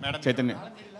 Chaitanya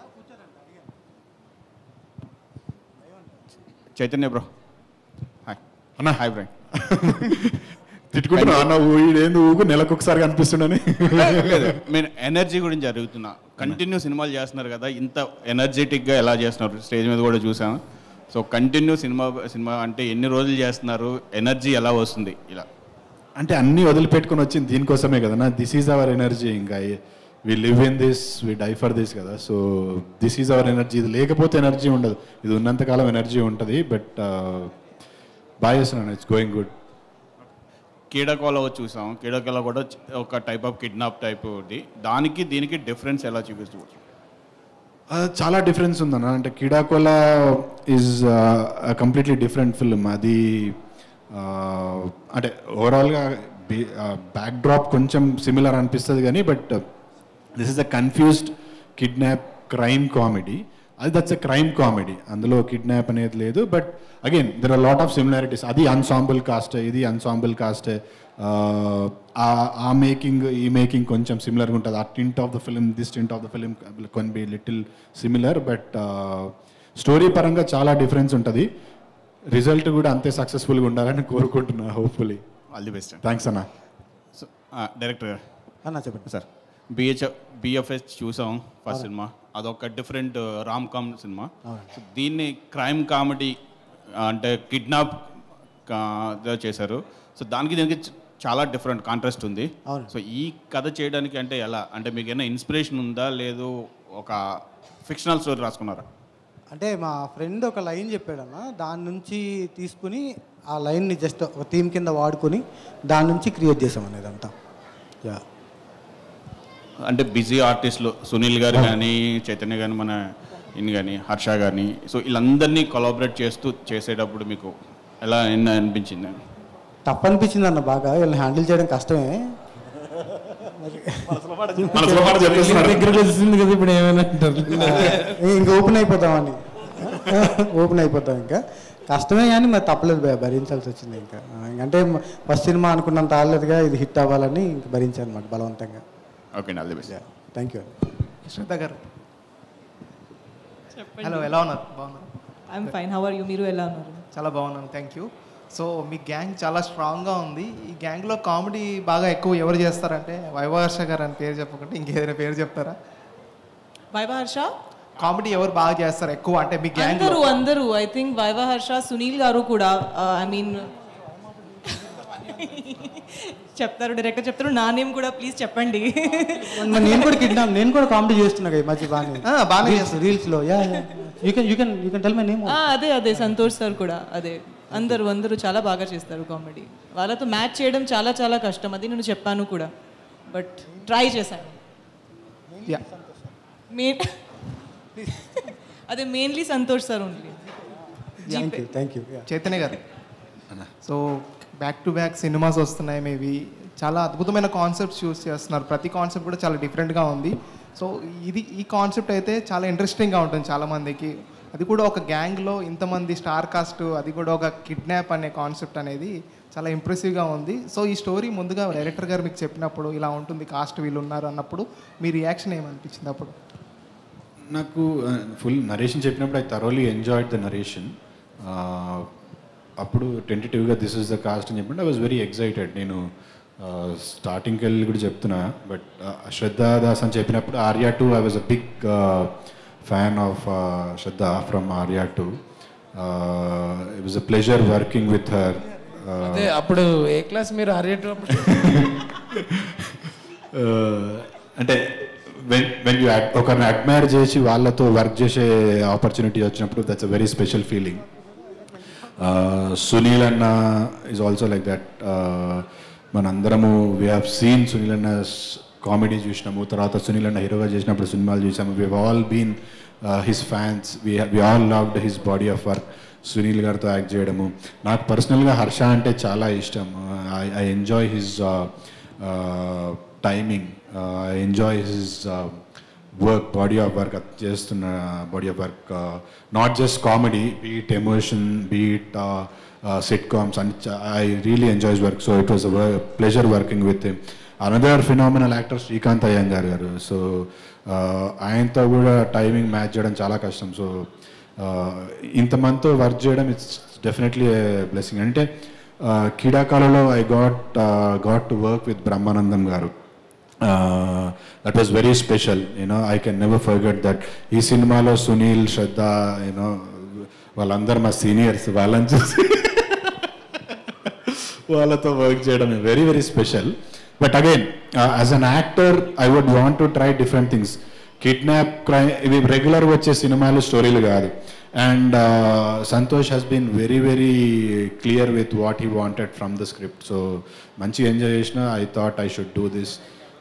Chaitanya bro hi అన్న. Hi bro తిట్టుకుంటున్నా అన్న వీడేంది ఊకు నెలకు ఒకసారి కనిపిస్తుండని లేదు మీరు ఎనర్జీ గురించి జరుగుతున్నా కంటిన్యూ సినిమాలు చేస్తున్నారు కదా ఇంత ఎనర్జెటిక్గా ఎలా చేస్తున్నారు స్టేజ్ మీద కూడా చూసాం సో కంటిన్యూ సినిమా సినిమా అంటే ఎన్ని రోజులు చేస్తున్నారు ఎనర్జీ ఎలా వస్తుంది ఇలా అంటే అన్ని వదిలిపెట్టుకుని వచ్చింది దీనికోసమే కదా దిస్ ఈజ్ అవర్ ఎనర్జీ ఇంకా we live in this we die for this కదా so this is our energy ఇది లేకపోతే ఎనర్జీ ఉండదు ఇది ఉన్నంతకాలం ఎనర్జీ ఉంటుంది బట్ బాగా చేస్తున్నాను ఇట్స్ గోయింగ్ గుడ్ కీడకోల చూసాం కీడకోల కూడా ఒక టైప్ ఆఫ్ కిడ్నాప్ టైప్ ఒకటి దానికి దీనికి డిఫరెన్స్ ఎలా చూపించవచ్చు చాలా డిఫరెన్స్ ఉందన్న అంటే Keedaa Cola is completely different film అది uh, అంటే ఓవరాల్గా బ్యాక్ డ్రాప్ కొంచెం సిమిలర్ అనిపిస్తుంది కానీ but this is a confused kidnap crime comedy అది దట్స్ అ క్రైమ్ కామెడీ అందులో కిడ్నాప్ అనేది లేదు but again there are lot of similarities అది అన్సాంబుల్ కాస్ట్ ఇది అన్సాంబుల్ కాస్ట్ ఆ మేకింగ్ ఈ మేకింగ్ కొంచెం సిమిలర్గా ఉంటుంది ఆ tint of the film this tint of the film can be little similar but story పరంగా చాలా డిఫరెన్స్ ఉంటుంది రిజల్ట్ కూడా అంతే సక్సెస్ఫుల్గా ఉండాలని కోరుకుంటున్నా hopefully all the best thanks అన్న సో డైరెక్టర్ గారు అన్న చెప్పండి సార్ బిహెచ్ బిఎఫ్ఎస్ చూసాం ఫస్ట్ సినిమా అదొక డిఫరెంట్ రామ్ కామ్ సినిమా సో దీన్ని క్రైమ్ కామెడీ అంటే కిడ్నాప్ చేశారు సో దానికి దీనికి చ- చాలా డిఫరెంట్ కాంట్రాస్ట్ ఉంది అవును. సో ఈ కథ చేయడానికి అంటే ఎలా అంటే మీకు ఏమైనా ఇన్స్పిరేషన్ ఉందా లేదు ఒక ఫిక్షనల్ స్టోరీ రాసుకున్నారా అంటే మా ఫ్రెండ్ ఒక లైన్ చెప్పాడన్న దాని నుంచి తీసుకుని ఆ లైన్ని జస్ట్ ఒక థీమ్ కింద వాడుకొని దాని నుంచి క్రియేట్ చేసాం అనేది అంతా యా అంటే బిజీ ఆర్టిస్టులు సునీల్ గారు కానీ చైతన్య కానీ మన ఇన్ కానీ హర్ష కానీ సో వీళ్ళందరినీ కొలాబరేట్ చేస్తూ చేసేటప్పుడు మీకు ఎలా ఎన్ని అనిపించింది టఫ్ అనిపించింది అన్న బాగా వీళ్ళని హ్యాండిల్ చేయడం కష్టమే మనసులో మాట చెప్పేస్తున్నాడు. దగ్గర తెలిసింది కదా ఇప్పుడు ఏమైనా అంటారు ఇంకా ఓపెన్ అయిపోతామని ఓపెన్ అయిపోతాం ఇంకా కష్టమే కానీ మరి తప్పలేదు భయ భరించాల్సి వచ్చింది ఇంకా అంటే ఫస్ట్ సినిమా అనుకున్నంత ఆడలేదుగా ఇది హిట్ అవ్వాలని ఇంక భరించాను అనమాట బలవంతంగా ఓకే అండి all the best thank you Shraddha గారు హలో ఎలా ఉన్నారు బాగున్నారు I'm fine how are you మీరు ఎలా ఉన్నారు చాలా బాగున్నాను థ్యాంక్ యూ సో మీ గ్యాంగ్ చాలా స్ట్రాంగ్గా ఉంది ఈ గ్యాంగ్లో కామెడీ బాగా ఎక్కువ ఎవరు చేస్తారంటే వైభవర్ష గారు అని పేరు చెప్పకుండా ఇంకేదైనా పేరు చెప్తారా వైవా హర్ష కామెడీ ఎవరు బాగా చేస్తారు ఎక్కువ అంటే మీ గ్యాంగ్ అందరూ అందరూ ఐ థింక్ వైవా హర్ష సునీల్ గారు కూడా ఐ మీన్ చెప్తారు డైరెక్టర్ చెప్తారు నా నేమ్ కూడా ప్లీజ్ చెప్పండి మరి నేను కూడా కిడ్నాప్ నేను కూడా కామెడీ చేస్తున్నా కదా ఈ మధ్య బాగానే ఆ, బాగానే రీల్స్ రీల్స్ లో yeah you can you can you can tell my name ఆ, అదే అదే సంతోష్ సార్ కూడా అదే అందరూ అందరూ చాలా బాగా చేస్తారు కామెడీ వాళ్ళతో మ్యాచ్ చేయడం చాలా చాలా కష్టం అది నేను చెప్పాను కూడా బట్ ట్రై చేశాను యా మెయిన్ అదే mainly Santosh sir only thank you thank you Chaitanya గారు so back to back cinemas వస్తున్నాయి మేబీ చాలా అద్భుతమైన కాన్సెప్ట్స్ చూస్ చేస్తున్నారు ప్రతి కాన్సెప్ట్ కూడా చాలా డిఫరెంట్గా ఉంది సో ఇది ఈ కాన్సెప్ట్ అయితే చాలా ఇంట్రెస్టింగ్గా ఉంటుంది చాలామందికి అది కూడా ఒక గ్యాంగ్లో ఇంతమంది స్టార్ కాస్ట్ అది కూడా ఒక కిడ్నాప్ అనే కాన్సెప్ట్ అనేది చాలా ఇంప్రెసివ్గా ఉంది సో ఈ స్టోరీ ముందుగా డైరెక్టర్ గారు మీకు చెప్పినప్పుడు ఇలా ఉంటుంది కాస్ట్ వీళ్ళు ఉన్నారు అన్నప్పుడు మీ రియాక్షన్ ఏమనిపించింది అప్పుడు నాకు ఫుల్ నరేషన్ చెప్పినప్పుడు I thoroughly enjoyed the narration అప్పుడు టెంటేటివ్గా దిస్ ఇస్ ద కాస్ట్ అని చెప్పినప్పుడు ఐ వాజ్ వెరీ ఎక్సైటెడ్ నేను స్టార్టింగ్కి వెళ్ళి కూడా చెప్తున్నా బట్ శ్రద్ధా దాస్ అని చెప్పినప్పుడు Arya two I was a big fan of Shraddha from Arya two it was a pleasure working with her అదే అప్పుడు ఏ క్లాస్ మీరు ఆర్యేటప్పుడు అంటే వెన్ వెన్ యూ ఒకరిని అడ్మైర్ చేసి వాళ్ళతో వర్క్ చేసే ఆపర్చునిటీ వచ్చినప్పుడు that's a very special feeling Sunil అన్న ఈజ్ ఆల్సో లైక్ దట్ మనందరము వీ హ్యావ్ సీన్ సునీల్ అన్న కామెడీ చూసినాము తర్వాత సునీల్ అన్న హీరోగా చేసినప్పుడు సినిమాలు చూసాము we all been his fans we we all loved his body of work Sunil గారితో యాక్ట్ చేయడము నాకు పర్సనల్గా హర్ష అంటే చాలా ఇష్టం I I enjoy his timing I enjoy his work body of work చేస్తున్న body of work not just comedy beat emotion beat sitcoms and I really enjoys work so it was pleasure working with another phenomenal actor Srikanth Iyengar గారు so ఆయనతో కూడా timing match చేయడం చాలా కష్టం so ఇంతమందితో work చేయడం it's definitely blessing అంటే క్రీడాకాలలో I got got to work with Brahmanandam గారు that was very special you know I can never forget that ఈ సినిమాలో సునీల్ శ్రద్ధ యూనో వాళ్ళందరూ మా సీనియర్స్ వాళ్ళని చూసి వాళ్ళతో వర్క్ చేయడం very very special but again as an actor I would want to try different things kidnap crime ఇవి రెగ్యులర్ వచ్చే సినిమాలు స్టోరీలు కాదు and Santosh has been very very clear with what he wanted from the script so మంచిగా enjoy చేసిన I thought I should do this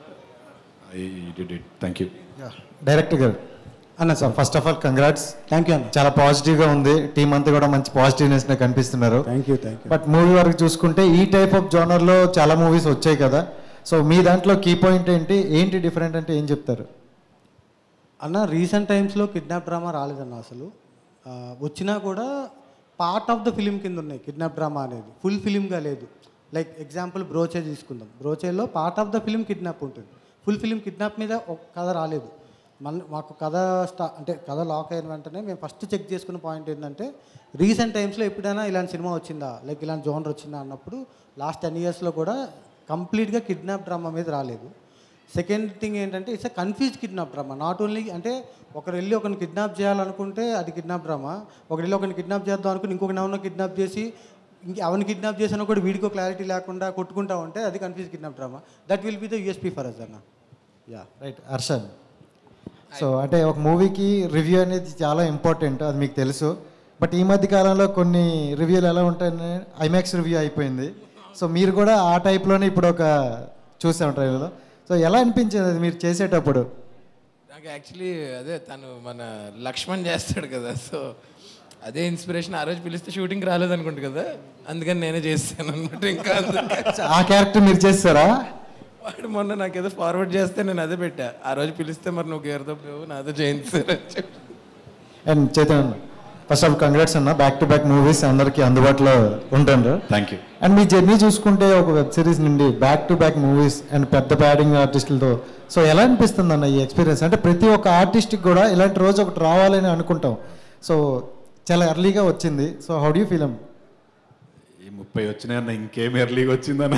I did it thank you director గారు అన్న so first of all congrats thank you అన్న చాలా positive గా ఉంది team అంతా కూడా మంచి పాజిటివ్నెస్ కనిపిస్తున్నారు thank you thank you but movie వరకు చూసుకుంటే ఈ టైప్ ఆఫ్ జోనర్ లో చాలా మూవీస్ వచ్చాయి కదా సో మీ దాంట్లో కీ పాయింట్ ఏంటి ఏంటి డిఫరెంట్ అంటే ఏం చెప్తారు అన్న రీసెంట్ టైమ్స్లో కిడ్నాప్ డ్రామా రాలేదన్న అసలు ఆ, వచ్చినా కూడా పార్ట్ ఆఫ్ ద ఫిలిం కింద ఉన్నాయి కిడ్నాప్ డ్రామా అనేది ఫుల్ ఫిలింగా లేదు లైక్ ఎగ్జాంపుల్ బ్రోచే తీసుకుందాం బ్రోచేలో part of the film kidnap ఉంటుంది ఫుల్ ఫిలిం కిడ్నాప్ మీద ఒక కథ రాలేదు మన మాకు కథ స్టా అంటే కథ లాక్ అయిన వెంటనే మేము ఫస్ట్ చెక్ చేసుకున్న పాయింట్ ఏంటంటే రీసెంట్ టైమ్స్లో ఎప్పుడైనా ఇలాంటి సినిమా వచ్చిందా లైక్ ఇలాంటి జోనర్ వచ్చిందా అన్నప్పుడు లాస్ట్ టెన్ ఇయర్స్లో కూడా కంప్లీట్గా కిడ్నాప్ డ్రామా మీద రాలేదు సెకండ్ థింగ్ ఏంటంటే it's a confuse kidnap drama not only అంటే ఒకరు వెళ్ళి ఒకరిని కిడ్నాప్ చేయాలనుకుంటే అది కిడ్నాప్ డ్రామా ఒకరు వెళ్ళి ఒకరిని కిడ్నాప్ చేద్దాం అనుకుని ఇంకొక ఎవరినో కిడ్నాప్ చేసి ఇంక ఎవరిని కిడ్నాప్ చేసినా కూడా వీడికో క్లారిటీ లేకుండా కొట్టుకుంటా ఉంటే అది confuse kidnap drama that will be the USP for us అన్న యా రైట్ హర్షద్ సో అంటే ఒక మూవీకి రివ్యూ అనేది చాలా ఇంపార్టెంట్ అది మీకు తెలుసు బట్ ఈ మధ్య కాలంలో కొన్ని రివ్యూలు ఎలా ఉంటాయని ఐమాక్స్ రివ్యూ అయిపోయింది సో మీరు కూడా ఆ టైప్లోనే ఇప్పుడు ఒక చూసాం ట్రైలర్లో సో ఎలా అనిపించింది అది మీరు చేసేటప్పుడు నాకు యాక్చువల్లీ అదే తను మన లక్ష్మణ్ చేస్తాడు కదా సో అదే ఇన్స్పిరేషన్ ఆ రోజు పిలిస్తే షూటింగ్ రాలేదనుకుంటు కదా అందుకని నేనే చేస్తాను అనమాట ఇంకా అందుకే. సో ఆ క్యారెక్టర్ మీరు చేస్తారా వాడు మొన్న నాకు ఏదో ఫార్వర్డ్ చేస్తే నేను అదే పెట్టా ఆ రోజు పిలిస్తే మరి నువ్వు గేరుతో పోవు నాతో చేయించారని చెప్పి and Chaitanya first of congrats అన్న బ్యాక్ టు బ్యాక్ మూవీస్ అందరికీ అందుబాటులో ఉంటారు థ్యాంక్ యూ అండ్ మీ జర్నీ చూసుకుంటే ఒక వెబ్ సిరీస్ నుండి back to back movies and పెద్ద బ్యాటింగ్ ఆర్టిస్టులతో సో ఎలా అనిపిస్తుంది అన్న ఈ ఎక్స్పీరియన్స్ అంటే ప్రతి ఒక్క ఆర్టిస్ట్కి కూడా ఇలాంటి రోజు ఒకటి రావాలని అనుకుంటాం సో చాలా ఎర్లీగా వచ్చింది సో హౌ డూ ఫీల్ ఈ ముప్పై వచ్చినాయన్న ఇంకేం ఎర్లీగా వచ్చిందన్న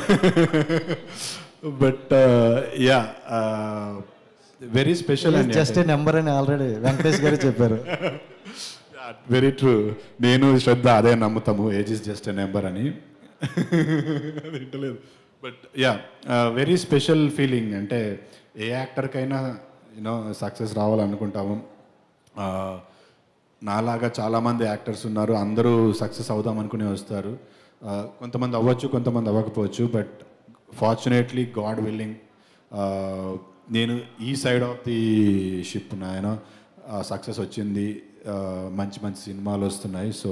బట్ యా వెరీ స్పెషల్ అండి జస్ట్ ఏ నెంబర్ అని ఆల్రెడీ వెంకటేష్ గారు చెప్పారు వెరీ ట్రూ నేను శ్రద్ధ అదే నమ్ముతాము age is just a number అని అది వింటలేదు but ya very special feeling అంటే ఏ యాక్టర్కైనా యూనో సక్సెస్ రావాలనుకుంటాము Uh, నాలాగా చాలామంది యాక్టర్స్ ఉన్నారు అందరూ సక్సెస్ అవుదాం అనుకుని వస్తారు Uh, కొంతమంది అవ్వచ్చు కొంతమంది అవ్వకపోవచ్చు బట్ ఫార్చునేట్లీ గాడ్ విల్లింగ్ నేను ఈ సైడ్ ఆఫ్ ది షిప్ నాయన సక్సెస్ వచ్చింది Uh, మంచి మంచి సినిమాలు వస్తున్నాయి so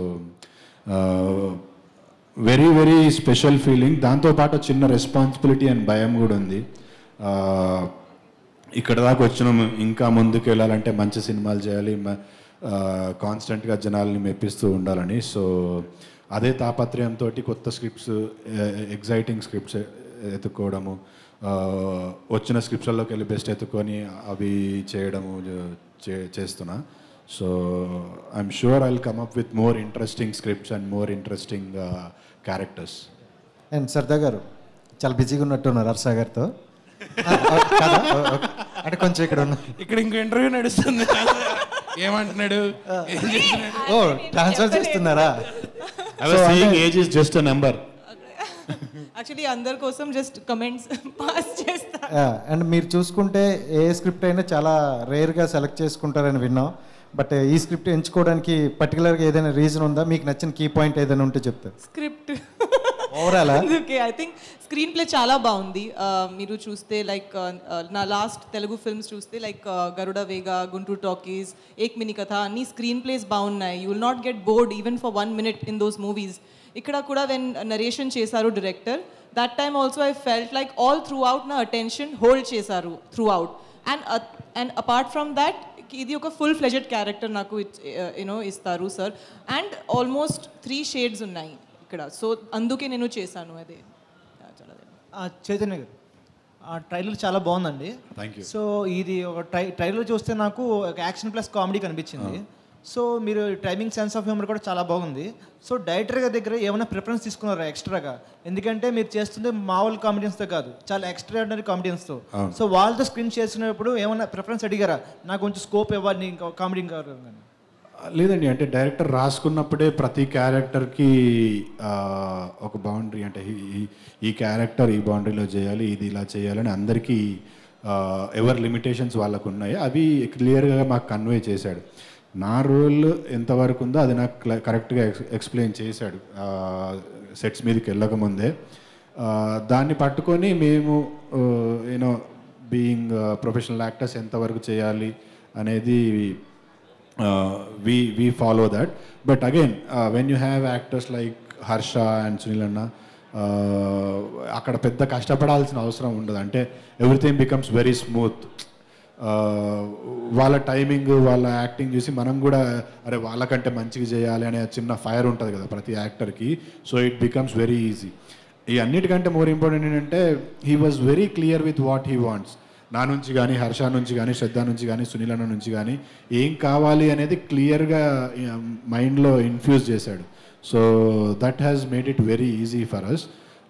very very special feeling దాంతోపాటు చిన్న రెస్పాన్సిబిలిటీ అండ్ భయం కూడా ఉంది Uh, ఇక్కడ దాకా వచ్చినాం ఇంకా ముందుకు వెళ్ళాలంటే మంచి సినిమాలు చేయాలి కాన్స్టెంట్గా జనాల్ని మెప్పిస్తూ ఉండాలని సో అదే తాపత్రయంతో కొత్త స్క్రిప్ట్స్ ఎగ్జైటింగ్ స్క్రిప్ట్స్ ఎత్తుక్కోవడము ఆ, వచ్చిన స్క్రిప్ట్స్లోకి వెళ్ళి బెస్ట్ ఎత్తుకొని అవి చేయడము చే చేస్తున్నా so I'm sure I come up with more interesting scripts and more interesting characters and Shraddha garu చాలా బిజీగా ఉన్నట్టున్నారు హర్ష గారితో ఆ, ఆ, కాదా? ఓ, ఓకే. అంటే కొంచెం ఇక్కడ ఉన్న ఇక్కడ ఇంకో ఇంటర్వ్యూ నడుస్తుంది ఏమంటున్నాడు ఏం చేస్తున్నాడు ఓ ట్రాన్స్ఫర్ చేస్తున్నారా I was saying age is just a number actually అందరి కోసం జస్ట్ కమెంట్స్ పాస్ చేస్తా అండ్ మీరు చూసుకుంటే ఏ స్క్రిప్ట్ అయినా చాలా రేర్గా సెలెక్ట్ చేసుకుంటారని విన్నాం బట్ ఈ స్క్రిప్ట్ ఎంచుకోవడానికి పర్టికులర్గా ఏదైనా రీజన్ ఉందా మీకు నచ్చిన కీ పాయింట్ ఏదైనా ఉంటే చెప్తారు స్క్రిప్ట్ Overall ఆ? Okay I think screenplay చాలా బాగుంది Uh, మీరు చూస్తే లైక్ నా లాస్ట్ తెలుగు ఫిల్మ్స్ చూస్తే like Garuda Vega Guntur talkies Ek mini Katha అన్ని స్క్రీన్ ప్లేస్ బాగున్నాయి you will not get bored even for one minute in those movies ఇక్కడ కూడా వెన్ నరేషన్ చేశారు director that time also I felt like all throughout నా attention hold చేశారు throughout and and apart from that ఇది ఒక full fledged character నాకు you know ఇస్తారు sir and almost three shades ఉన్నాయి ఇక్కడ సో అందుకే నేను చేశాను అదే చాలా ఆ, చైతన్య గారు ఆ ట్రైలర్ చాలా బాగుందండి Thank you. సో ఇది ఒక ట్రై ట్రైలర్ చూస్తే నాకు ఒక యాక్షన్ ప్లస్ కామెడీ కనిపించింది సో మీరు టైమింగ్ సెన్స్ ఆఫ్ హ్యూమర్ కూడా చాలా బాగుంది సో డైరెక్టర్ గారి దగ్గర ఏమైనా ప్రిఫరెన్స్ తీసుకున్నారా ఎక్స్ట్రాగా ఎందుకంటే మీరు చేస్తుంది మామూలు కామెడియన్స్తో కాదు చాలా ఎక్స్ట్రాడినరీ కామెడియన్స్తో అవును. సో వాళ్ళతో స్క్రీన్ చేసినప్పుడు ఏమైనా ప్రిఫరెన్స్ అడిగారా నాకు కొంచెం స్కోప్ ఇవ్వాలి ఇంకా కామెడీ కాదు అని లేదండి అంటే డైరెక్టర్ రాసుకున్నప్పుడే ప్రతి క్యారెక్టర్కి ఒక బౌండరీ అంటే ఈ- ఈ- ఈ క్యారెక్టర్ ఈ బౌండరీలో చేయాలి ఇది ఇలా చేయాలని అందరికీ ఆ, ఎవరి లిమిటేషన్స్ వాళ్ళకు ఉన్నాయి అవి క్లియర్గా మాకు కన్వే చేశాడు నా రోల్ ఎంతవరకు ఉందో అది నాకు క్ల- కరెక్ట్గా ఎక్స్ ఎక్స్ప్లెయిన్ చేశాడు సెట్స్ మీదకి వెళ్ళకముందే ఆ, దాన్ని పట్టుకొని మేము యూనో బీయింగ్ ప్రొఫెషనల్ యాక్టర్స్ ఎంతవరకు చేయాలి అనేది we we follow that but again when you have actors like Harsha and Sunil అన్న uh, అక్కడ పెద్ద కష్టపడాల్సిన అవసరం ఉండదు అంటే ఎవ్రీథింగ్ బికమ్స్ వెరీ స్మూత్ వాళ్ళ టైమింగ్ వాళ్ళ యాక్టింగ్ చూసి మనం కూడా అరే వాళ్ళకంటే మంచిగా చేయాలి అనే చిన్న ఫైర్ ఉంటుంది కదా ప్రతి యాక్టర్కి so it becomes very easy ఈ అన్నిటికంటే మోర్ ఇంపార్టెంట్ ఏంటంటే he was very clear with what he wants నా నుంచి కానీ హర్ష నుంచి కానీ శ్రద్ధ నుంచి కానీ సునీల్ అన్న నుంచి కానీ ఏం కావాలి అనేది క్లియర్గా మైండ్లో ఇన్ఫ్యూజ్ చేశాడు so that has made it very easy for us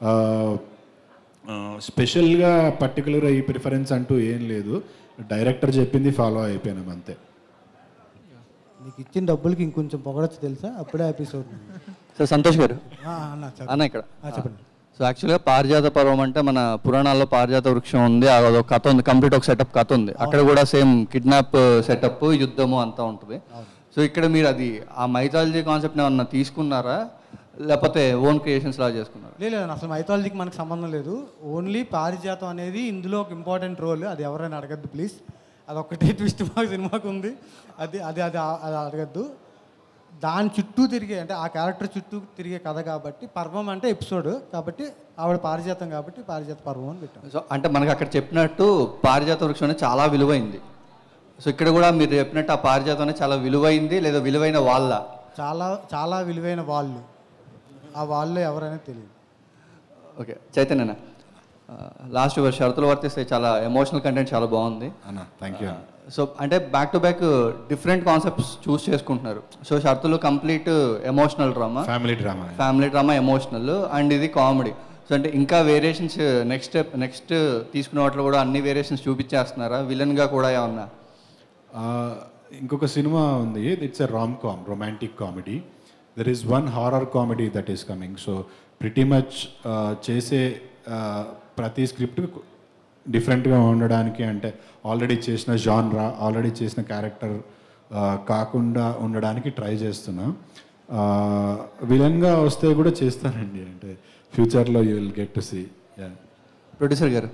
స్పెషల్గా పర్టికులర్గా ఈ ప్రిఫరెన్స్ అంటూ ఏం లేదు డైరెక్టర్ చెప్పింది ఫాలో అయిపోయినాం అంతే నీకు ఇచ్చిన డబ్బులకి ఇంకొంచెం పొగడొచ్చు తెలుసా అప్పుడే ఎపిసోడ్ సో సంతోష్ గారు అన్న చెప్పండి. అన్న ఇక్కడ ఆ, చెప్పండి సో యాక్చువల్గా పారిజాత పర్వం అంటే మన పురాణాల్లో పారిజాత వృక్షం ఉంది అదొక కథ ఉంది కంప్లీట్ ఒక సెటప్ కథ ఉంది అక్కడ కూడా సేమ్ కిడ్నాప్ సెటప్ యుద్ధము అంతా ఉంటుంది సో ఇక్కడ మీరు అది ఆ మైథాలజీ కాన్సెప్ట్ ఏమన్నా తీసుకున్నారా లేకపోతే ఓన్ క్రియేషన్స్ లా చేసుకున్నారా లేదు లేదు అసలు మైథాలజీకి మనకు సంబంధం లేదు ఓన్లీ పారిజాతం అనేది ఇందులో ఒక ఇంపార్టెంట్ రోల్ అది ఎవరైనా అడగద్దు ప్లీజ్ అది ఒక్కటే ట్విస్ట్ మాకు సినిమాకు ఉంది అది అది అది అది అడగద్దు దాని చుట్టూ తిరిగే అంటే ఆ క్యారెక్టర్ చుట్టూ తిరిగే కథ కాబట్టి పర్వం అంటే ఎపిసోడ్ కాబట్టి ఆవిడ పారిజాతం కాబట్టి పారిజాత పర్వం అని పెట్టాం సో అంటే మనకి అక్కడ చెప్పినట్టు పారిజాత వృక్షం అనేది చాలా విలువైంది సో ఇక్కడ కూడా మీరు చెప్పినట్టు ఆ పారిజాతం అనేది చాలా విలువైంది లేదా విలువైన వాళ్ళ చాలా చాలా విలువైన వాళ్ళు ఆ వాళ్ళు ఎవరైనా తెలియదు ఓకే చైతన్యన లాస్ట్ షరతులు వర్తిస్తే చాలా ఎమోషనల్ కంటెంట్ చాలా బాగుంది అన్న థ్యాంక్ యూ సో అంటే back to back different concepts choose చేసుకుంటున్నారు సో షరతులు complete emotional drama family drama family drama emotional and ఇది కామెడీ సో అంటే ఇంకా వేరియేషన్స్ నెక్స్ట్ నెక్స్ట్ తీసుకునే వాటిలో కూడా అన్ని వేరియేషన్స్ చూపించేస్తున్నారా విలన్గా కూడా ఏమన్నా ఇంకొక సినిమా ఉంది it's a rom com romantic comedy there is one horror comedy that is coming so pretty much చేసే uh, ప్రతి స్క్రిప్ట్ డిఫరెంట్గా ఉండడానికి అంటే ఆల్రెడీ చేసిన జాన్రా ఆల్రెడీ చేసిన క్యారెక్టర్ కాకుండా ఉండడానికి ట్రై చేస్తున్నా విలన్గా వస్తే కూడా చేస్తానండి అంటే ఫ్యూచర్లో you will get to see producer garu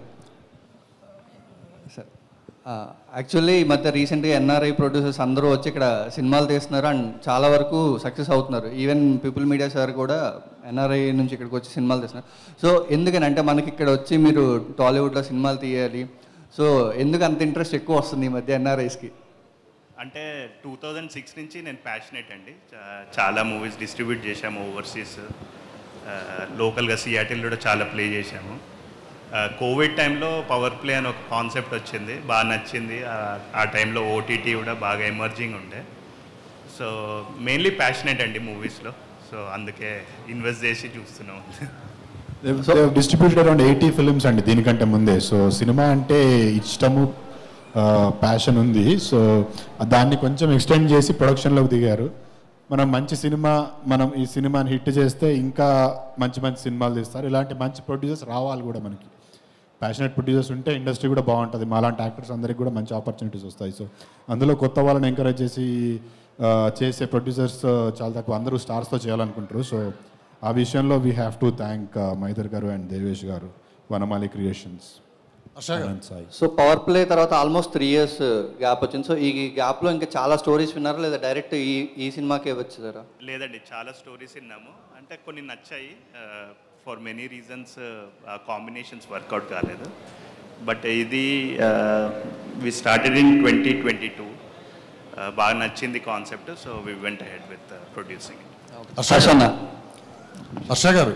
sir actually ఈ మధ్య రీసెంట్గా ఎన్ఆర్ఐ ప్రొడ్యూసర్స్ అందరూ వచ్చి ఇక్కడ సినిమాలు తీస్తున్నారు అండ్ చాలా వరకు సక్సెస్ అవుతున్నారు ఈవెన్ పీపుల్ మీడియా సార్ కూడా ఎన్ఆర్ఐ నుంచి ఇక్కడికి వచ్చి సినిమాలు తీస్తున్నారు సో ఎందుకని అంటే మనకి ఇక్కడ వచ్చి మీరు టాలీవుడ్లో సినిమాలు తీయాలి సో ఎందుకు అంత ఇంట్రెస్ట్ ఎక్కువ వస్తుంది ఈ మధ్య ఎన్ఆర్ఐస్కి అంటే టూ థౌజండ్ సిక్స్ నుంచి నేను ప్యాషనేట్ అండి చా- చాలా మూవీస్ డిస్ట్రిబ్యూట్ చేశాము ఓవర్సీస్ లోకల్గా సియాటిల్ కూడా చాలా ప్లే చేశాము కోవిడ్ టైంలో పవర్ ప్లే అని ఒక కాన్సెప్ట్ వచ్చింది బాగా నచ్చింది ఆ- ఆ టైంలో ఓటీటీ కూడా బాగా ఎమర్జింగ్ ఉండే సో మెయిన్లీ ప్యాషనేట్ అండి మూవీస్లో సో అందుకే ఇన్వెస్ట్ చేసి చూస్తున్నాం డిస్ట్రిబ్యూటెడ్ అరౌండ్ ఎయిటీ ఫిల్మ్స్ అండి దీనికంటే ముందే సో సినిమా అంటే ఇష్టము ప్యాషన్ ఉంది సో దాన్ని కొంచెం ఎక్స్టెండ్ చేసి ప్రొడక్షన్లోకి దిగారు మనం మంచి సినిమా మనం ఈ సినిమాని హిట్ చేస్తే ఇంకా మంచి మంచి సినిమాలు తీస్తారు ఇలాంటి మంచి ప్రొడ్యూసర్స్ రావాలి కూడా మనకి ప్యాషనెట్ ప్రొడ్యూసర్స్ ఉంటే ఇండస్ట్రీ కూడా బాగుంటుంది మాలాంటి యాక్టర్స్ అందరికి కూడా మంచి ఆపర్చునిటీస్ వస్తాయి సో అందులో కొత్త వాళ్ళని ఎంకరేజ్ చేసి ఆ, చేసే ప్రొడ్యూసర్స్ చాలా తక్కువ అందరూ స్టార్స్తో చేయాలనుకుంటారు సో ఆ విషయంలో వీ హ్యావ్ టు థ్యాంక్ మైదర్ garu and Devesh garu Vanamali creations Sai so power play తర్వాత ఆల్మోస్ట్ త్రీ ఇయర్స్ గ్యాప్ వచ్చింది సో ఈ గ్యాప్లో ఇంకా చాలా స్టోరీస్ విన్నారా లేదా డైరెక్ట్ ఈ ఈ సినిమాకే వచ్చేసారా లేదండి చాలా స్టోరీస్ విన్నాము అంటే కొన్ని నచ్చాయి ఫర్ మెనీ రీజన్స్ ఆ కాంబినేషన్స్ వర్కౌట్ కాలేదు బట్ ఇది we started in twenty twenty two బాగా నచ్చింది concept so we went ahead with producing హర్షన్న హర్ష గారు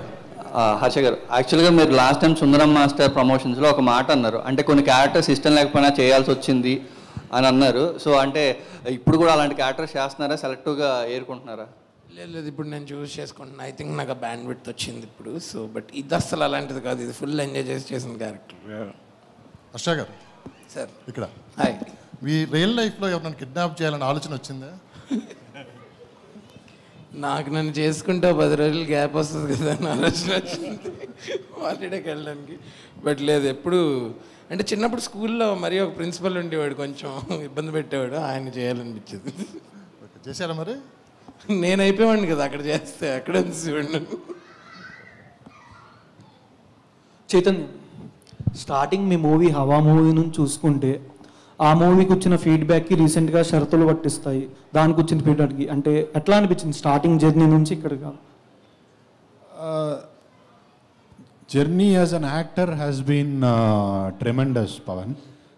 ఆ, హర్ష గారు యాక్చువల్గా మీరు లాస్ట్ టైం సుందరం మాస్టర్ ప్రమోషన్స్లో ఒక మాట అన్నారు అంటే కొన్ని క్యారెక్టర్స్ ఇష్టం లేకపోయినా చేయాల్సి వచ్చింది అని అన్నారు సో అంటే ఇప్పుడు కూడా అలాంటి క్యారెక్టర్స్ చేస్తున్నారా సెలెక్టివ్గా ఏరుకుంటున్నారా లేదు లేదు ఇప్పుడు నేను చూస్ చేసుకుంటున్నా ఐ థింక్ నాకు బ్యాండ్ విత్ వచ్చింది ఇప్పుడు సో బట్ ఇది అసలు అలాంటిది కాదు ఇది ఫుల్ ఎంజాయ్ చేసి చేసిన క్యారెక్టర్ హర్ష గారు సార్ ఇక్కడ హాయ్ మీ రియల్ లైఫ్లో ఎవరినైనా కిడ్నాప్ చేయాలని ఆలోచన వచ్చిందా నాకు నన్ను చేసుకుంటే ఓ పది రోజులు గ్యాప్ వస్తుంది కదా అని ఆలోచన వచ్చింది హాలిడేకి వెళ్ళడానికి బట్ లేదు ఎప్పుడు అంటే చిన్నప్పుడు స్కూల్లో మరి ఒక ప్రిన్సిపల్ ఉండేవాడు కొంచెం ఇబ్బంది పెట్టేవాడు ఆయన చేయాలనిపించేది ఓకే, చేశారా మరి నేను అయిపోయావాడిని కదా అక్కడ చేస్తే అక్కడ చూడండి చైతన్య స్టార్టింగ్ మీ మూవీ హవా మూవీ నుంచి చూసుకుంటే ఆ మూవీకి వచ్చిన ఫీడ్బ్యాక్కి రీసెంట్గా షరతులు పట్టిస్తాయి దానికి వచ్చిన ఫీడ్బ్యాక్కి అంటే ఎట్లా అనిపించింది స్టార్టింగ్ జర్నీ నుంచి ఇక్కడికి journey as an actor has been tremendous పవన్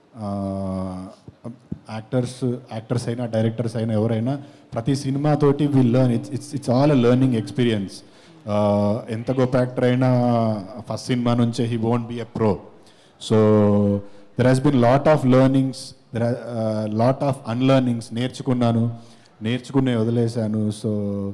యాక్టర్స్ యాక్టర్స్ అయినా డైరెక్టర్స్ అయినా ఎవరైనా ప్రతి సినిమాతోటి will learn it's it's it's all a learning experience ఎంత గొప్ప యాక్టర్ అయినా ఫస్ట్ సినిమా నుంచే he won't be a pro so there has been lot of learnings there lot of unlearnings నేర్చుకున్నాను నేర్చుకునే వదిలేశాను so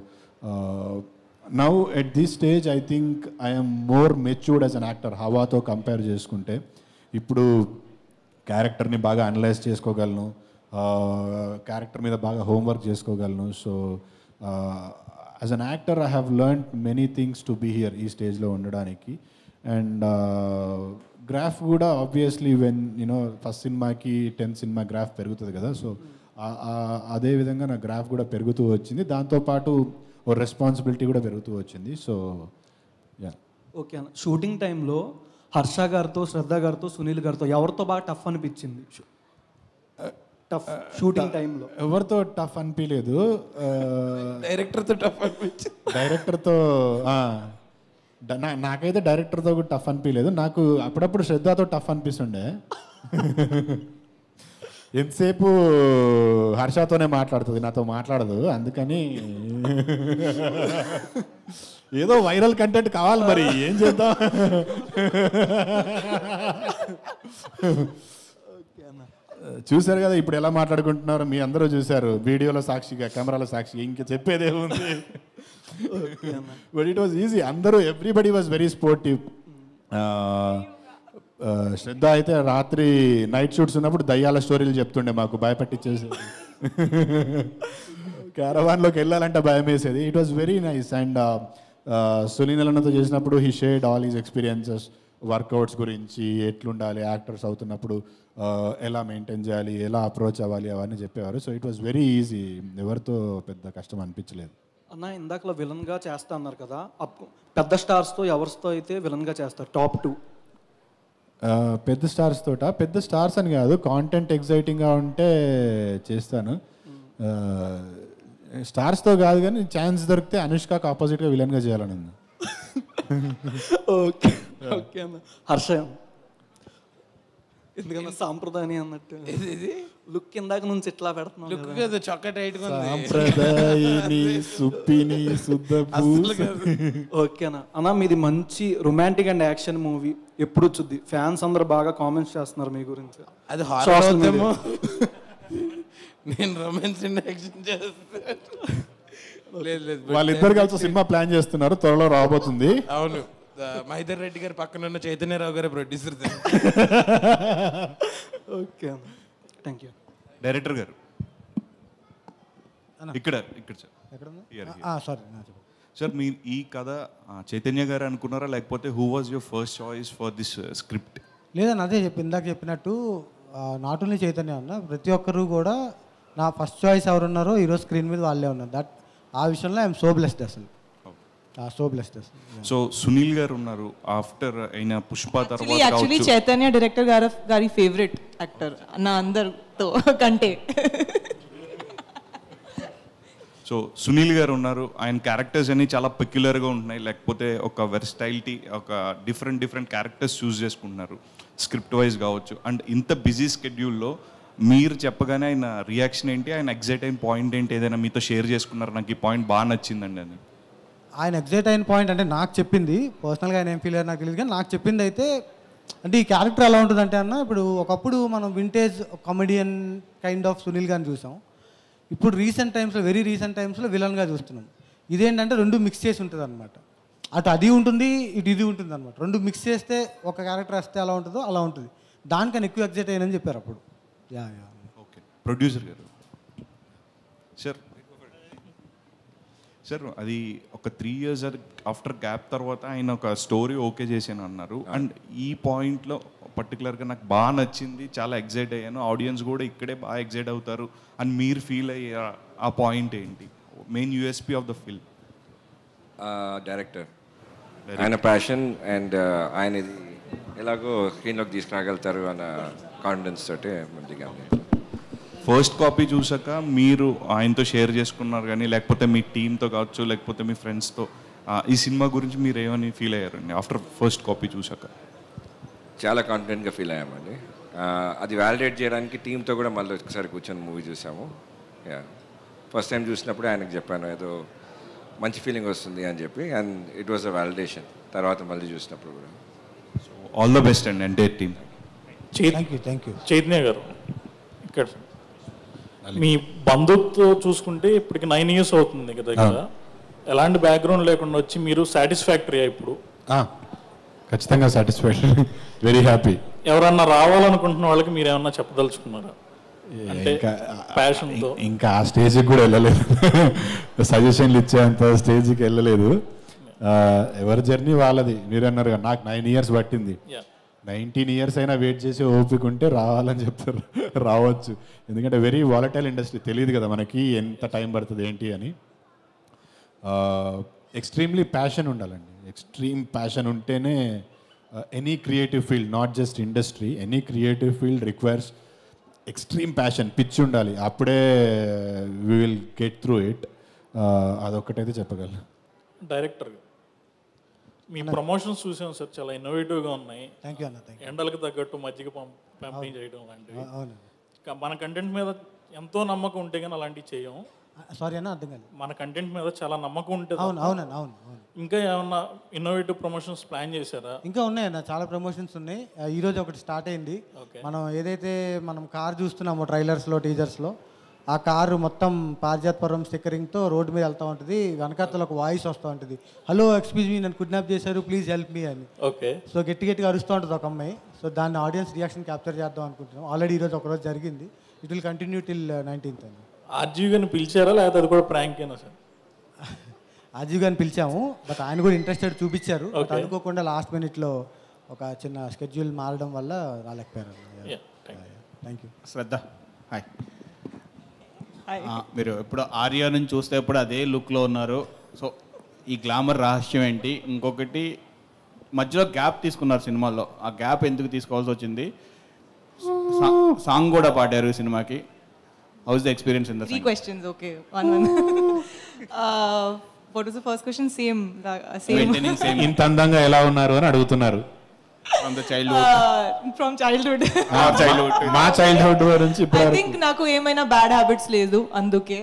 now at this stage I think I'm more matured as an actor హవాతో compare చేసుకుంటే ఇప్పుడు క్యారెక్టర్ని బాగా అనలైజ్ చేసుకోగలను character మీద బాగా హోంవర్క్ చేసుకోగలను so as an actor I have learn many things to be here ఈ స్టేజ్లో ఉండడానికి అండ్ గ్రాఫ్ కూడా ఆబ్వియస్లీ వెన్ యూనో ఫస్ట్ సినిమాకి టెన్త్ సినిమా గ్రాఫ్ పెరుగుతుంది కదా సో అదే విధంగా నా గ్రాఫ్ కూడా పెరుగుతూ వచ్చింది దాంతోపాటు ఓ రెస్పాన్సిబిలిటీ కూడా పెరుగుతూ వచ్చింది సో యా ఓకే అన్న షూటింగ్ టైంలో హర్ష గారితో శ్రద్ధ గారితో సునీల్ గారితో ఎవరితో బాగా టఫ్ అనిపించింది టఫ్ షూటింగ్ టైంలో ఎవరితో టఫ్ అనిపించలేదు డైరెక్టర్తో టఫ్ అనిపించింది డైరెక్టర్తో ఆ, డ- నా- నాకైతే డైరెక్టర్తో కూడా టఫ్ అనిపించలేదు నాకు అప్పుడప్పుడు శ్రద్ధతో టఫ్ అనిపిస్తుండే ఎంతసేపు హర్షతోనే మాట్లాడుతుంది నాతో మాట్లాడదు అందుకని ఏదో వైరల్ కంటెంట్ కావాలి మరి ఏం చేద్దాం చూశారు కదా ఇప్పుడు ఎలా మాట్లాడుకుంటున్నారు మీ అందరూ చూశారు వీడియోలో సాక్షిగా కెమెరాలో సాక్షిగా ఇంక చెప్పేదేముంది బట్ ఇట్ వాజ్ ఈజీ అందరూ everybody was very sportive Shraddha అయితే రాత్రి నైట్ షూట్స్ ఉన్నప్పుడు దయ్యాల స్టోరీలు చెప్తుండే మాకు భయపెట్టించేసి క్యారవాన్లోకి వెళ్ళాలంటే భయం వేసేది it was very nice and సునీలన్నతో చేసినప్పుడు he shared all his experiences workouts గురించి ఎట్లుండాలి యాక్టర్స్ అవుతున్నప్పుడు uh, ఎలా మెయింటైన్ చేయాలి ఎలా అప్రోచ్ అవ్వాలి అవన్నీ చెప్పేవారు so it was very easy ఎవరితో పెద్ద కష్టం అనిపించలేదు అన్న ఇందాకలో విలన్గా చేస్తా అన్నారు కదా అప్ పెద్ద స్టార్స్తో ఎవరితో అయితే విలన్గా చేస్తారు టాప్ టూ ఆ, పెద్ద స్టార్స్ తోట పెద్ద స్టార్స్ అని కాదు కాంటెంట్ ఎగ్జైటింగ్గా ఉంటే చేస్తాను ఆ, స్టార్స్తో కాదు కానీ ఛాన్స్ దొరికితే అనుష్కకు ఆపోజిట్గా విలన్గా చేయాలని ఉంది ఓకే ఓకే అన్న హర్ష ఎందుకన్నా సాంప్రదాయని అన్నట్టు ఇది లుక్ ఇందాక నుంచి ఇట్లా పెడుతున్నాం లుక్ కదా. కదా చొక్క టైట్గా ఉంది సాంప్రదాయిని సుప్పిని శుద్ధ అస్సలు కాదు. ఓకేనా అన్న మీది మంచి రొమాంటిక్ అండ్ యాక్షన్ మూవీ ఎప్పుడు వచ్చుద్ది ఫ్యాన్స్ అందరు బాగా కామెంట్స్ చేస్తున్నారు మీ గురించి అది హారర్ Social అవుతామో media. నేను రొమాన్స్ అండ్ యాక్షన్ చేస్తాను లేదు లేదు but వాళ్ళిద్దరు కలిసి సినిమా ప్లాన్ చేస్తున్నారు త్వరలో రాబోతుంది అవును ద- మహిదర్ రెడ్డి గారి పక్కన ఉన్న చైతన్యరావు గారి ప్రొడ్యూసర్ ఓకే అన్న థ్యాంక్ యూ డైరెక్టర్ గారు ఇక్కడ ఇక్కడ సార్ ఎక్కడుంది? Here, here. ఆ, sorry, ఆ, చెప్పు. సార్ మీ ఈ కథ ఆ, చైతన్య గారు అనుకున్నారా లేకపోతే who was your first choice for this script లేదని అదే చెప్పి ఇందాక చెప్పినట్టు నాట్ ఓన్లీ చైతన్య అన్న ప్రతి ఒక్కరు కూడా నా ఫస్ట్ చాయిస్ ఎవరున్నారో ఈరోజు స్క్రీన్ మీద వాళ్ళే ఉన్నారు దట్ ఆ విషయంలో ఐఎమ్ సో బ్లెస్డ్ అసలు సో బ్లెస్డ్ అసలు సో సునీల్ గారు ఉన్నారు ఆఫ్టర్ అయిన పుష్ప యాక్చువల్లీ తర్వాత యాక్చువల్లీ కావచ్చు. చైతన్య డైరెక్టర్ గారి గారి ఫేవరెట్ యాక్టర్ నా అందరితో కంటే సో సునీల్ గారు ఉన్నారు ఆయన క్యారెక్టర్స్ అన్ని చాలా పెక్యులర్గా ఉంటున్నాయి లేకపోతే ఒక వెర్స్టైలిటీ ఒక డిఫరెంట్ డిఫరెంట్ క్యారెక్టర్స్ చూస్ చేసుకుంటున్నారు స్క్రిప్ట్ వైజ్ కావచ్చు అండ్ ఇంత బిజీ స్కెడ్యూల్లో మీరు చెప్పగానే ఆయన రియాక్షన్ ఏంటి ఆయన ఎగ్జైట్ అయిన పాయింట్ ఏంటి ఏదైనా మీతో షేర్ చేసుకున్నారు నాకు ఈ పాయింట్ బాగా నచ్చిందండి అని ఆయన ఎగ్జైట్ అయిన పాయింట్ అంటే నాకు చెప్పింది పర్సనల్గా ఆయన ఏం ఫీల్ అయ్యారు నాకు తెలియదు కానీ నాకు చెప్పింది అయితే అంటే ఈ క్యారెక్టర్ ఎలా ఉంటుందంటే అన్న ఇప్పుడు ఒకప్పుడు మనం vintage comedian kind of Sunil గారిని చూసాం ఇప్పుడు రీసెంట్ టైమ్స్లో వెరీ రీసెంట్ టైమ్స్లో విలన్గా చూస్తున్నాం ఇదేంటంటే రెండు మిక్స్ చేసి ఉంటుంది అనమాట అటు అది ఉంటుంది ఇటు ఇది ఉంటుంది అనమాట రెండు మిక్స్ చేస్తే ఒక క్యారెక్టర్ వస్తే ఎలా ఉంటుందో అలా ఉంటుంది దానికన్నా ఎక్కువ ఎగ్జైట్ అయ్యానని చెప్పారు అప్పుడు ya ya okay producer garu sir sir అది ఒక త్రీ ఇయర్స్ ఆఫ్టర్ గ్యాప్ తర్వాత ఆయన ఒక స్టోరీ ఓకే చేశాను అన్నారు అండ్ ఈ పాయింట్లో పర్టికులర్గా నాకు బాగా నచ్చింది చాలా ఎగ్జైట్ అయ్యాను ఆడియన్స్ కూడా ఇక్కడే బాగా ఎగ్జైట్ అవుతారు అని మీరు ఫీల్ అయ్యే ఆ- ఆ పాయింట్ ఏంటి main USP of the film director ఆయన ప్యాషన్ అండ్ ఆయన ఇది ఎలాగో స్క్రీన్లోకి తీసుకురాగలుగుతారు అన్న కాన్ఫిడెన్స్ తోటి ముందుగా ఫస్ట్ కాపీ చూసాక మీరు ఆయనతో షేర్ చేసుకున్నారు కానీ లేకపోతే మీ టీంతో కావచ్చు లేకపోతే మీ ఫ్రెండ్స్తో ఈ సినిమా గురించి మీరు ఏమని ఫీల్ అయ్యారండి ఆఫ్టర్ ఫస్ట్ కాపీ చూసాక చాలా కాన్ఫిడెంట్గా ఫీల్ అయ్యామండి ఆ, అది వ్యాలిడేట్ చేయడానికి టీంతో కూడా మళ్ళీ ఒకసారి కూర్చొని మూవీ చూసాము యా ఫస్ట్ టైం చూసినప్పుడు ఆయనకు చెప్పాను ఏదో మంచి ఫీలింగ్ వస్తుంది అని చెప్పి and it was a validation తర్వాత మళ్ళీ చూసినప్పుడు కూడా ఆల్ ద బెస్ట్ అండి entire team thank you thank you Chaitanya garu ఇక్కడ మీ బంధుత్వం చూసుకుంటే ఇప్పటికి నైన్ ఇయర్స్ అవుతుంది కదా దగ్గర ఎలాంటి బ్యాక్గ్రౌండ్ లేకుండా వచ్చి మీరు సాటిస్ఫాక్టరీ ఇప్పుడు ఆ, ఖచ్చితంగా సాటిస్ఫాక్షన్ వెరీ హ్యాపీ ఎవరన్నా రావాలనుకుంటున్న వాళ్ళకి మీరు ఏమన్నా చెప్పదలుచుకున్నారా అంటే ఇంకా ప్యాషన్తో ఇంకా ఆ స్టేజ్కి కూడా వెళ్ళలేదు సజెషన్లు ఇచ్చేంత స్టేజ్కి వెళ్ళలేదు ఆ, ఎవరి జర్నీ వాళ్ళది మీరు అన్నారు కదా, నాకు నైన్ ఇయర్స్ పట్టింది Yeah. నైన్టీన్ ఇయర్స్ అయినా వెయిట్ చేసి ఓపిక ఉంటే రావాలని చెప్తారు రావచ్చు ఎందుకంటే వెరీ వాలటైల్ ఇండస్ట్రీ తెలియదు కదా మనకి ఎంత టైం పడుతుంది ఏంటి అని ఎక్స్ట్రీమ్లీ ప్యాషన్ ఉండాలండి ఎక్స్ట్రీమ్ ప్యాషన్ ఉంటేనే any creative field not just industry any creative field requires extreme passion pitch ఉండాలి అప్పుడే we will get through it అదొక్కటైతే చెప్పగలను డైరెక్టర్ మీ ప్రమోషన్స్ చూసాం సార్ చాలా ఇన్నోవేటివ్గా ఉన్నాయి థ్యాంక్ యూ అన్న థ్యాంక్ ఎండలకు తగ్గట్టు మజ్జిగ పంప్ పంపిణీ చేయడం లాంటివి అవును ఇంకా మన కంటెంట్ మీద ఎంతో నమ్మకం ఉంటే కానీ అలాంటివి చేయం సారీ అన్న అర్థం కాలేదు మన కంటెంట్ మీద చాలా నమ్మకం ఉంటుంది అవును అవునండి అవును అవును ఇంకా ఏమన్నా ఇన్నోవేటివ్ ప్రమోషన్స్ ప్లాన్ చేశారా ఇంకా ఉన్నాయన్న చాలా ప్రమోషన్స్ ఉన్నాయి ఆ, ఈ రోజు ఒకటి స్టార్ట్ అయింది Okay. మనం ఏదైతే మనం కార్ చూస్తున్నామో ట్రైలర్స్లో టీజర్స్లో ఆ కారు మొత్తం పారిజాతపురం స్టిక్కరింగ్తో రోడ్డు మీద వెళ్తూ ఉంటుంది వెనకాతల ఒక వాయిస్ వస్తూ ఉంటుంది హలో ఎక్స్క్యూజ్ మీ నన్ను కిడ్నాప్ చేశారు ప్లీజ్ హెల్ప్ మీ అని ఓకే సో గట్టి గట్టిగా అరుస్తూ ఉంటుంది ఒక అమ్మాయి సో దాన్ని ఆడియన్స్ రియాక్షన్ క్యాప్చర్ చేద్దాం అనుకుంటున్నాం ఆల్రెడీ ఈరోజు ఒక రోజు జరిగింది it will continue till nineteenth అని ఆర్జీవి గారిని పిలిచారా లేకపోతే అది కూడా ప్రాంక్ అయినా సార్ అజీవ్ గారిని పిలిచాము బట్ ఆయన కూడా ఇంట్రెస్టెడ్ చూపించారు బట్ Okay. అనుకోకుండా లాస్ట్ మినిట్లో ఒక చిన్న స్కెడ్యూల్ మారడం వల్ల రాలేకపోయారు Yeah, thank you. Thank you Shraddha hi ఆ, మీరు ఎప్పుడు ఆర్య నుంచి చూస్తే ఎప్పుడు అదే లుక్లో ఉన్నారు సో ఈ గ్లామర్ రహస్యం ఏంటి ఇంకొకటి మధ్యలో గ్యాప్ తీసుకున్నారు సినిమాలో ఆ గ్యాప్ ఎందుకు తీసుకోవాల్సి వచ్చింది సా- సాంగ్ కూడా పాడారు ఈ సినిమాకి how's the experience in the Three questions, okay. One, one. uh, what was the first question? Same. the- uh, same. Maintaining same. ఇంత అందంగా ఎలా ఉన్నారు అని అడుగుతున్నారు from the childhood Uh, from childhood. మా చైల్డ్హుడ్ నుంచి I ఇప్పుడు think నాకు ఏమైనా బ్యాడ్ హ్యాబిట్స్ లేదు అందుకే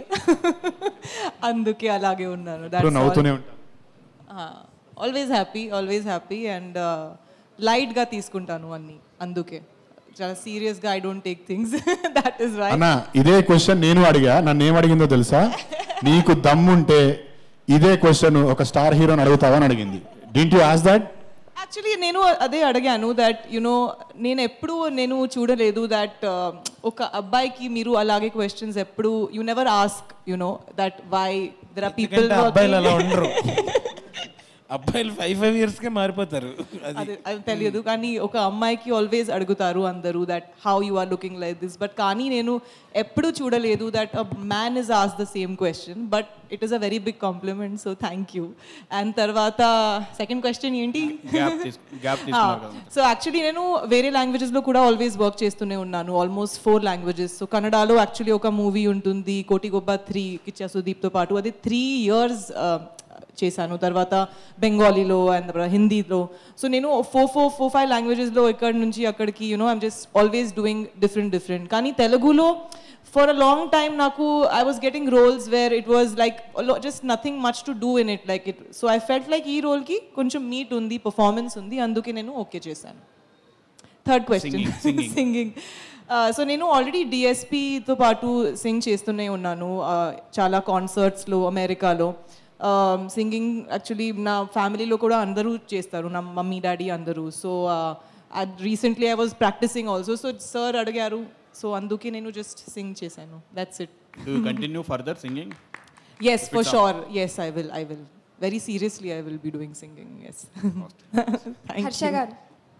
అందుకే అలాగే ఉన్నాను ఇప్పుడు నవ్వుతూనే ఉంటారు always happy always happy and లైట్గా తీసుకుంటాను అన్ని అందుకే చాలా సీరియస్గా I don't take things that is right అన్న ఇదే క్వశ్చన్ నేను అడిగా నన్ను ఏం అడిగిందో తెలుసా నీకు దమ్ముంటే ఇదే క్వశ్చన్ ఒక స్టార్ హీరోని అడుగుతావా అని అడిగింది didn't you ask that actually నేను అదే అడిగాను దట్ యునో నేను ఎప్పుడు నేను చూడలేదు దట్ ఒక అబ్బాయికి మీరు అలాగే క్వశ్చన్స్ ఎప్పుడు you never ask you know that why there are people ఎందుకంటే అబ్బాయిలు అలా ఉండరు అబ్బాయిలు ఫైవ్ ఫైవ్ ఇయర్స్కే మారిపోతారు అది అది అది తెలియదు కానీ ఒక అమ్మాయికి ఆల్వేస్ అడుగుతారు అందరూ that how you are looking like this but కానీ నేను ఎప్పుడు చూడలేదు that a man is ask the same question but it is a very big compliment so thank you and తర్వాత సెకండ్ క్వశ్చన్ ఏంటి గ్యాప్ గ్యాప్ తీసుకున్నారు కదా so actually నేను వేరే లాంగ్వేజెస్లో కూడా ఆల్వేస్ వర్క్ చేస్తూనే ఉన్నాను ఆల్మోస్ట్ ఫోర్ లాంగ్వేజెస్ సో కన్నడలో యాక్చువల్లీ ఒక మూవీ ఉంటుంది కోటి గొప్ప త్రీ కిచ్చా సుదీప్తో పాటు అది త్రీ ఇయర్స్ చేశాను తర్వాత బెంగాలీలో అండ్ హిందీలో సో నేను ఫోర్ ఫోర్ ఫోర్ ఫైవ్ లాంగ్వేజెస్లో ఇక్కడి నుంచి అక్కడికి you know I'm just always doing different different కానీ తెలుగులో ఫర్ అ లాంగ్ టైమ్ నాకు I was getting roles where it was like just nothing much to do in it like it so I felt like ఈ రోల్కి కొంచెం meet ఉంది performance ఉంది అందుకే నేను ఓకే చేశాను third question Singing, singing. Singing so నేను ఆల్రెడీ డిఎస్పితో పాటు సింగ్ చేస్తూనే ఉన్నాను uh, చాలా కాన్సర్ట్స్లో అమెరికాలో సింగింగ్ యాక్చువల్లీ నా ఫ్యామిలీలో కూడా అందరూ చేస్తారు నా మమ్మీ డాడీ అందరూ so recently I was practising also so sir అడిగారు సో అందుకే నేను జస్ట్ సింగ్ చేశాను that's it do you continue further singing yes for sure yes I will I will very seriously I will be doing singing yes Harsha garu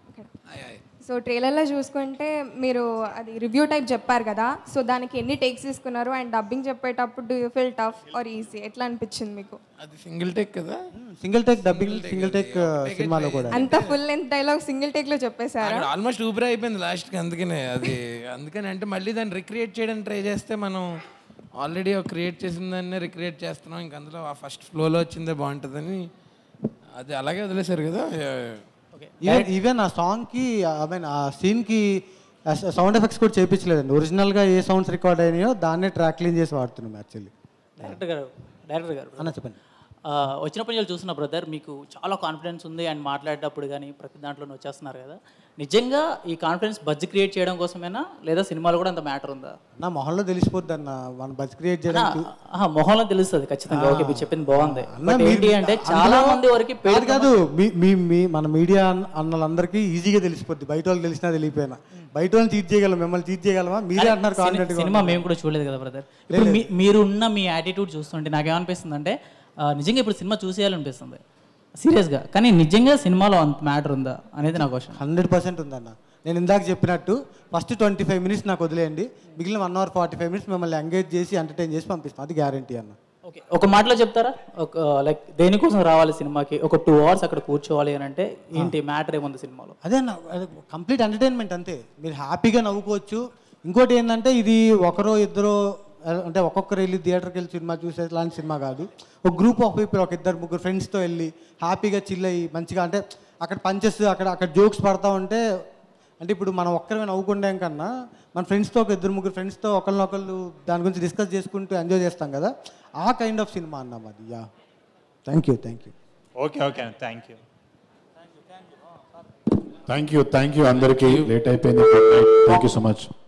so ట్రైలర్లో చూసుకుంటే మీరు అది review type చెప్పారు కదా సో దానికి ఎన్ని టేక్స్ తీసుకున్నారు అండ్ డబ్బింగ్ చెప్పేటప్పుడు do you feel tough or easy ఎట్లా అనిపించింది మీకు అది సింగిల్ టేక్ కదా single take dubbing single take సినిమాలో కూడా అంత ఫుల్ లెంత్ డైలాగ్ సింగిల్ టేక్లో చెప్పేశారా ఆల్మోస్ట్ ఊపిరి అయిపోయింది లాస్ట్కి అందుకనే అది అందుకని అంటే మళ్ళీ దాన్ని రిక్రియేట్ చేయడానికి ట్రై చేస్తే మనం ఆల్రెడీ క్రియేట్ చేసిన దాన్ని రిక్రియేట్ చేస్తున్నాం ఇంక అందులో ఆ ఫస్ట్ ఫ్లోలో వచ్చిందే బాగుంటుందని అది అలాగే వదిలేశారు కదా ఈవెన్ ఈవెన్ ఆ సాంగ్కి ఐ మీన్ ఆ సీన్కి సౌండ్ ఎఫెక్ట్స్ కూడా చేయించలేదండి ఒరిజినల్గా ఏ సౌండ్స్ రికార్డ్ అయినాయో దాన్నే ట్రాక్ క్లీన్ చేసి వాడుతున్నాం యాక్చువల్లీ డైరెక్టర్ గారు డైరెక్టర్ గారు అన్న చెప్పండి ఆ, వచ్చినప్పటి నుంచి చూస్తున్న బ్రదర్ మీకు చాలా కాన్ఫిడెన్స్ ఉంది అండ్ మాట్లాడేటప్పుడు కానీ ప్రతి దాంట్లో వచ్చేస్తున్నారు కదా నిజంగా ఈ కాన్ఫిడెన్స్ బజ్ క్రియేట్ చేయడం కోసమేనా లేదా సినిమాలో కూడా అంత మ్యాటర్ ఉందా నా మొహంలో తెలిసిపోద్ది అన్న మన బజ్ క్రియేట్ చేయడానికి ఆహా, మొహంలో తెలుస్తుంది ఖచ్చితంగా ఓకే మీరు చెప్పింది బాగుంది అన్న, బట్ మీరు- ఏంటి అంటే చాలా అందులో- మంది వరకు కాదు కాదు మీ మీ మీ మన మీడియా అన్నలందరికీ ఈజీగా తెలిసిపోద్ది బయట వాళ్ళు తెలిసినా తెలియపోయినా బయట వాళ్ళని తీర్చి చేయగలం మిమ్మల్ని తీర్చి చేయగలమా మీరే అంటున్నారు కాన్ఫిడెంట్ సినిమా మేము కూడా చూడలేదు కదా బ్రదర్ ఇప్పుడు మీ- మీరు ఉన్న మీ యాటిట్యూడ్ చూస్తుంటే నాకేమనిపిస్తుంది అంటే ఆ, నిజంగా ఇప్పుడు సినిమా చూసేయాలనిపిస్తుంది సీరియస్గా కానీ నిజంగా సినిమాలో అంత మ్యాటర్ ఉందా అనేది నా క్వశ్చన్ హండ్రెడ్ పర్సెంట్ ఉందన్న నేను ఇందాక చెప్పినట్టు ఫస్ట్ ట్వంటీ ఫైవ్ మినిట్స్ నాకు వదిలేయండి మిగిలిన one hour forty five minutes మిమ్మల్ని ఎంగేజ్ చేసి ఎంటర్టైన్ చేసి పంపిస్తాం అది గ్యారంటీ అన్న ఓకే ఒక మాటలో చెప్తారా ఒక లైక్ దేనికోసం రావాలి సినిమాకి ఒక టూ అవర్స్ అక్కడ కూర్చోవాలి అని అంటే ఏంటి మ్యాటర్ ఏముంది సినిమాలో అదే అన్న కంప్లీట్ ఎంటర్టైన్మెంట్ అంతే మీరు హ్యాపీగా నవ్వుకోవచ్చు ఇంకోటి ఏంటంటే ఇది ఒకరో ఇద్దరు అంటే ఒక్కొక్కరు వెళ్ళి థియేటర్కి వెళ్ళి సినిమా చూసే లాంటి సినిమా కాదు ఒక గ్రూప్ ఆఫ్ పీపుల్ ఒక ఇద్దరు ముగ్గురు ఫ్రెండ్స్తో వెళ్ళి హ్యాపీగా చిల్ అయ్యి మంచిగా అంటే అక్కడ పంచెస్ అక్కడ అక్కడ జోక్స్ పడతా ఉంటే అంటే ఇప్పుడు మనం ఒక్కరిమే నవ్వుకుంటాం కన్నా మన ఫ్రెండ్స్తో ఒక ఇద్దరు ముగ్గురు ఫ్రెండ్స్తో ఒకరినొకళ్ళు దాని గురించి డిస్కస్ చేసుకుంటూ ఎంజాయ్ చేస్తాం కదా ఆ కైండ్ ఆఫ్ సినిమా అన్నాం అది yeah thank you thank you okay okay thank you thank you thank you అందరికీ లేట్ అయిపోయింది థ్యాంక్ యూ సో మచ్